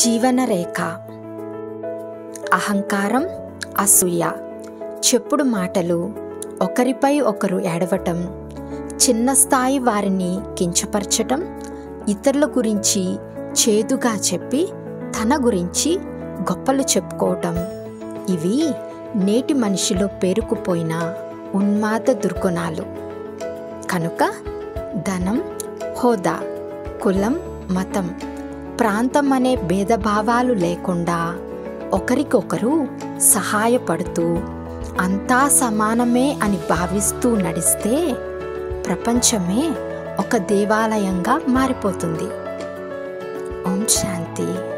జీవనరేఖ అహంకారం అసూయ చెప్పుడు మాటలు ఒకరిపై ఒకరు ఏడవటం చిన్న స్థాయి వారిని కించపరచటం ఇతరుల గురించి చేదుగా చెప్పి తన గురించి గొప్పలు చెప్పుకోవటం ఇవి నేటి మనిషిలో పేరుకుపోయిన ఉన్మాద దుర్గుణాలు కనుక ధనం హోదా కులం మతం ప్రాంతం అనే భేదభావాలు లేకుండా ఒకరికొకరు సహాయపడుతూ అంతా సమానమే అని భావిస్తూ నడిస్తే ప్రపంచమే ఒక దేవాలయంగా మారిపోతుంది ఓం శాంతి